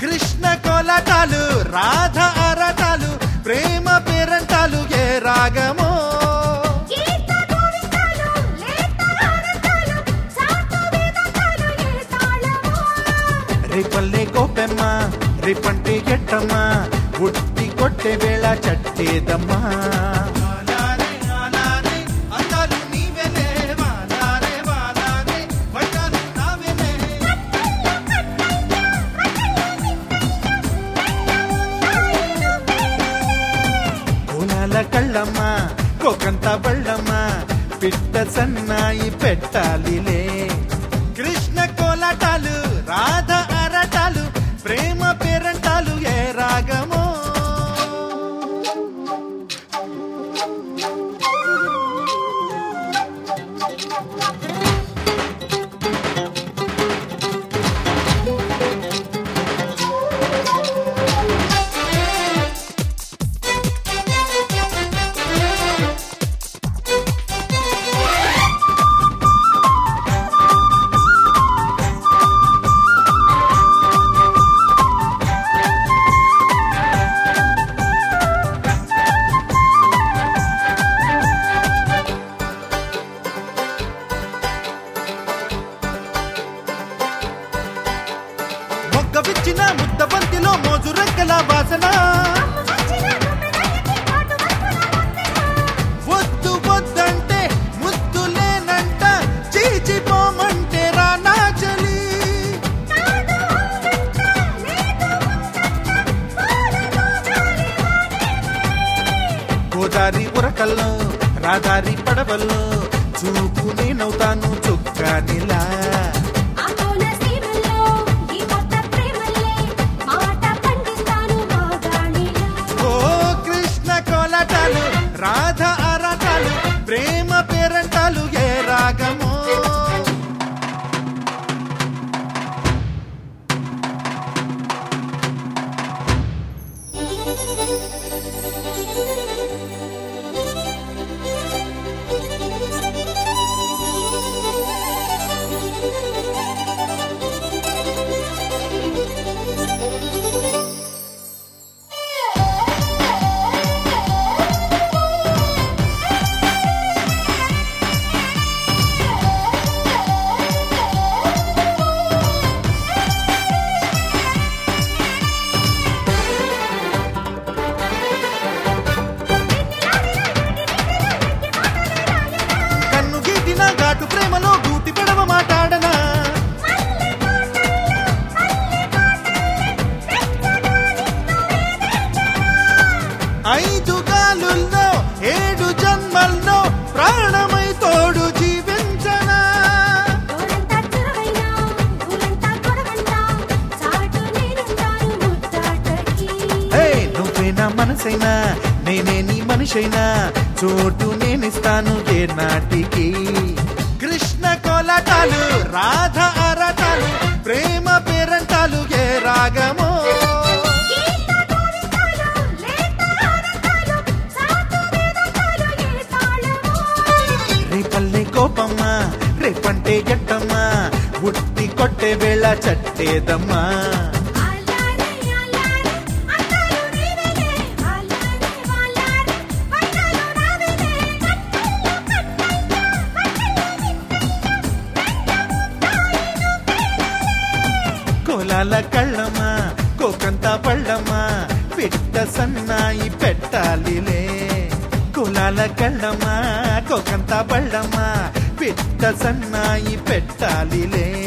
కృష్ణ కోలాటాలు రాధ అరటాలు ప్రేమ పేరంటాలు ఏ రాగమో గీత గోవిందాలు లేత ఆనందాలు సాటు వేదాంతాలు ఏ తాళమో రేపల్లే గోపెమ్మ రేపంటే ఎట్టమ్మ ఉట్టి కొట్టే వేళ చట్టేదమ్మా కోలాల కళ్ళమ్మ కోకంత బళ్ళమ్మ పిట్ట సన్నాయి పెట్టాలిలే కృష్ణ కోలాటాలు రాధ అరటాలు ప్రేమ పేరంటాలు ఏ రాగమో మొగ్గ విచ్చిన ముద్ద బంతిలో మోజు రెక్కల వాసన వచ్చిన గుమ్మెదయ్యకి కాటు వస్తున్న వంతెన వద్దు వద్దంటే ముద్దు లేనంట చీచిపోమంటే రానా చలి కాదు అవునంట లేదు ఉందంట పూల గోదారి గోదారి ఉరకల్లో రాదారి పడవల్లో చూపు నేనవుతాను చుక్కానిలా ఆ కోన సీమల్లో ఈ కొత్త ప్రేమల్లే మాట పండిస్తాను మాగాణిలా ఓ కృష్ణ కోలాటాలు రాధ అరాటాలు ప్రేమ పేరంటాలు ఏ రాగమో కన్ను గీటిన ఘాటు ప్రేమలో గూటి పెడవ మాట్లాడనా ఐదు గాలుల్లో ఏడు జన్మల్లో ప్రాణమై తోడు జీవించనా తోడంతా చురవైనా ఊరంతా గొడవంతా చాటు నేనుంటాను ముద్దాటకి హే నువ్వే నా మనసైనా నేనే నీ మనిషైనా చోటు నేనిస్తాను ఏ నాటికి కృష్ణ కోలాటాలు రాధ అరటాలు ప్రేమ పేరంటాలు ఏ రాగమో గీత గోవిందాలు లేత ఆనందాలు సాటు వేదాంతాలు ఏ తాళమో రేపల్లే కోపమ్మ రేపంటే ఎట్టమ్మ ఉట్టి కొట్టే వేళ చట్టేదమ్మా అల్లారే అల్లారే అంతాలు నీవేలే అల్లారే అల్లారే వైనాలు నావేలే కట్టెలు కట్టెలు కట్టెలు కోలాల కళ్ళమ్మ కోకంత పళ్ళమ్మ పిట్ట సన్నాయి పెట్టాలిలే కోలాల కళ్ళమ్మ కోకంత పళ్ళమ్మ పిట్ట సన్నాయి పెట్టాలిలే